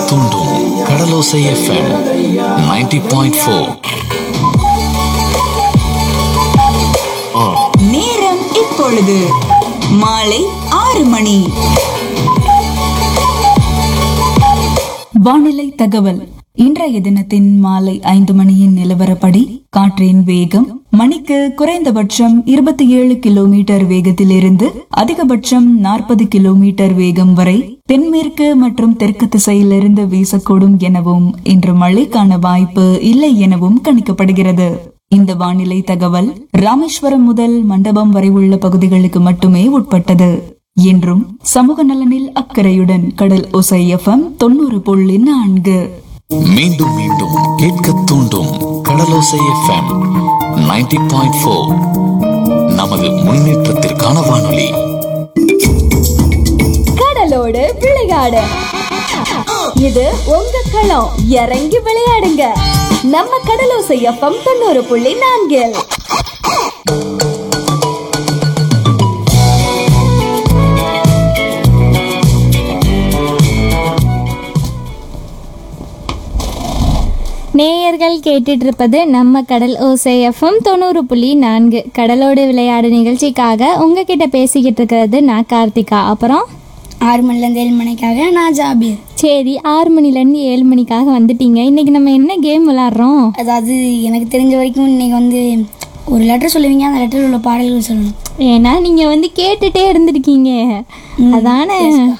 தூண்டும் கடலோசை FM 90.4 point four நேரம் இப்பொழுது மாலை ஆறு மணி வானிலை தகவல் இன்றைய தினத்தின் மாலை ஐந்து மணியின் நிலவரப்படி காற்றின் வேகம் மணிக்கு குறைந்தபட்சம் இருபத்தி ஏழு கிலோமீட்டர் வேகத்திலிருந்து அதிகபட்சம் நாற்பது கிலோமீட்டர் வேகம் வரை தென்மேற்கு மற்றும் தெற்கு திசையிலிருந்து வீசக்கூடும் எனவும் இன்று மழைக்கான வாய்ப்பு இல்லை எனவும் கணிக்கப்படுகிறது இந்த வானிலை தகவல் ராமேஸ்வரம் முதல் மண்டபம் வரை உள்ள பகுதிகளுக்கு மட்டுமே உட்பட்டது என்றும் சமூக நலனில் அக்கறையுடன் கடல் ஒசை எஃப்எம் தொண்ணூறு புள்ளி நான்கு மீண்டும் மீண்டும் கேட்க தூண்டும் கடலோசை எஃப்எம் 90.4 பாயிண்ட் ஃபோர் நமது முன்னேற்றத்திற்கான வானொலி கடலோடு விளையாடு இது உங்க களம் இறங்கி விளையாடுங்க நம்ம கடலோசை எஃப்எம் தொண்ணூறு புள்ளி நான்கில் நேயர்கள் கேட்டுட்டு இருப்பது நம்ம கடல் ஓசை எஃப்எம் தொண்ணூறு புள்ளி நான்கு கடலோடு விளையாடு நிகழ்ச்சிக்காக உங்ககிட்ட பேசிக்கிட்டு இருக்கிறது நான் கார்த்திகா அப்புறம் ஆறு மணிலேருந்து ஏழு மணிக்காக நான் ஜாபீர் சரி ஆறு மணிலேருந்து ஏழு மணிக்காக வந்துட்டீங்க இன்னைக்கு நம்ம என்ன கேம் விளாட்றோம் அதாவது எனக்கு தெரிஞ்ச வரைக்கும் இன்னைக்கு வந்து ஒரு லெட்டர் சொல்லுவீங்க அந்த லெட்டரில் உள்ள பாடல்கள் சொல்லணும் ஏன்னா நீங்கள் வந்து கேட்டுட்டே இருந்திருக்கீங்க அதானே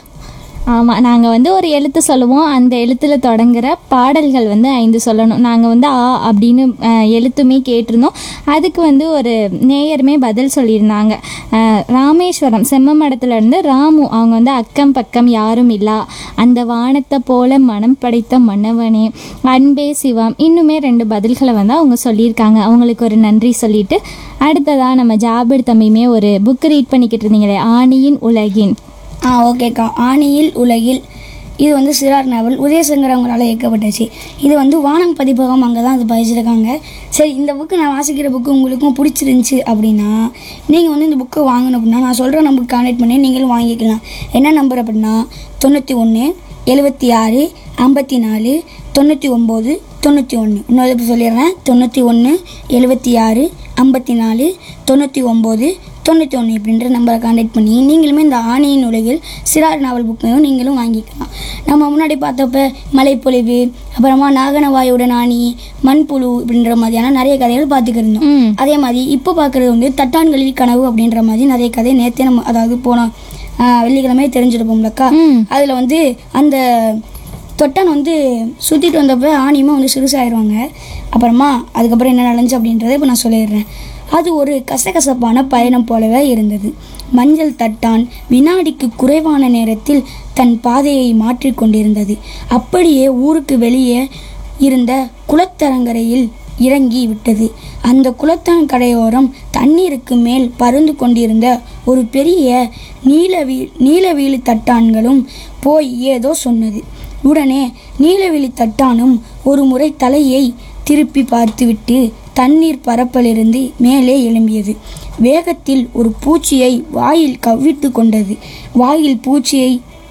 ஆமாம் நாங்கள் வந்து ஒரு எழுத்து சொல்லுவோம் அந்த எழுத்தில் தொடங்குற பாடல்கள் வந்து ஐந்து சொல்லணும் நாங்கள் வந்து ஆ அப்படின்னு அஹ், எழுத்துமே கேட்டிருந்தோம் அதுக்கு வந்து ஒரு நேயருமே பதில் சொல்லியிருந்தாங்க அஹ், ராமேஸ்வரம் செம்மமடத்துல இருந்து ராமு அவங்க வந்து அக்கம் பக்கம் யாரும் இல்லா அந்த வானத்தை போல மனம் படைத்த மன்னவனே அன்பே சிவம் இன்னுமே ரெண்டு பதில்களை வந்து அவங்க சொல்லியிருக்காங்க அவங்களுக்கு ஒரு நன்றி சொல்லிட்டு அடுத்ததாக நம்ம ஜாபிர் தம்பியுமே ஒரு புக் ரீட் பண்ணிக்கிட்டு இருந்தீங்களே ஆணியின் உலகின் ஆ ஓகேக்கா ஆணியில் உலகில் இது வந்து சிறார் நாவல் உதயசங்கர் அவங்களால இயக்கப்பட்டுச்சு இது வந்து வானம் பதிப்பகம் அங்கே தான் அது பதிச்சிருக்காங்க சரி இந்த புக்கு நான் வாசிக்கிற புக்கு உங்களுக்கும் பிடிச்சிருந்துச்சி அப்படின்னா நீங்கள் வந்து இந்த புக்கை வாங்கணும் அப்படின்னா நான் சொல்கிற நம்பருக்கு கான்டாக்ட் பண்ணி நீங்களும் வாங்கிக்கலாம் என்ன நம்பர் அப்படின்னா தொண்ணூற்றி ஒன்று எழுபத்தி ஆறு ஐம்பத்தி நாலு தொண்ணூற்றி ஒம்பது தொண்ணூற்றி ஒன்று இன்னொரு இப்போ சொல்லிடுறேன் தொண்ணூற்றி ஒன்று எழுபத்தி ஆறு ஐம்பத்தி நாலு தொண்ணூற்றி ஒம்பது தொண்ணூற்றி ஒன்று இப்படின்ற நம்பரை கான்டாக்ட் பண்ணி நீங்களுமே இந்த ஆணியின் உலகில் சிறார் நாவல் புக்கையும் நீங்களும் வாங்கிக்கலாம் நம்ம முன்னாடி பார்த்தப்ப மலைப்பொழிவு அப்புறமா நாகனவாயுடன் ஆணி மண்புழு அப்படின்ற மாதிரியான நிறைய கதைகள் பார்த்துக்கிருந்தோம் ம். அதே மாதிரி இப்போ பார்க்குறது வந்து தட்டான்களில் கனவு அப்படின்ற மாதிரி நிறைய கதை நேற்றே நம்ம அதாவது போன ஆஹ், வெள்ளிக்கிழமை தெரிஞ்சிருப்போம்லக்கா ம். அதில் வந்து அந்த தொட்டான் வந்து சுற்றிட்டு வந்தப்போ ஆணியமாக வந்து சிறுசாயிருவாங்க அப்புறமா அதுக்கப்புறம் என்ன நடந்துச்சு அப்படின்றத இப்போ நான் சொல்லிடுறேன் அது ஒரு கசகசப்பான பயணம் போலவே இருந்தது மஞ்சள் தட்டான் வினாடிக்கு குறைவான நேரத்தில் தன் பாதையை மாற்றிக் கொண்டிருந்தது அப்படியே ஊருக்கு வெளியே இருந்த குளத்தரங்கரையில் இறங்கி விட்டது அந்த குளத்தங்கரையோரம் தண்ணீருக்கு மேல் பருந்து கொண்டிருந்த ஒரு பெரிய நீலவீ நீலவீழி தட்டான்களும் போய் ஏதோ சொன்னது உடனே நீலவெளி தட்டானும் ஒரு முறை தலையை திருப்பி பார்த்துவிட்டு தண்ணீர் பரப்பிலிருந்து மேலே எழும்பியது வேகத்தில் ஒரு பூச்சியை வாயில் கவ்விட்டு கொண்டது வாயில் பூச்சியை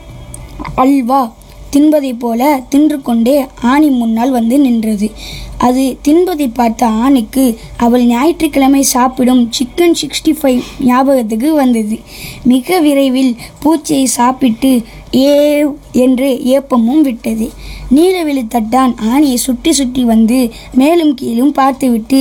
அல்வா தின்பதைப் போல தின்று கொண்டே ஆணி முன்னால் வந்து நின்றது அது தின்பதை பார்த்த ஆணிக்கு அவள் ஞாயிற்றுக்கிழமை சாப்பிடும் சிக்கன் சிக்ஸ்டி ஃபைவ் ஞாபகத்துக்கு வந்தது மிக விரைவில் பூச்சியை சாப்பிட்டு ஏ என்று ஏப்பமும் விட்டது நீலவெளி தட்டான் ஆணியை சுற்றி சுற்றி வந்து மேலும் கீழும் பார்த்துவிட்டு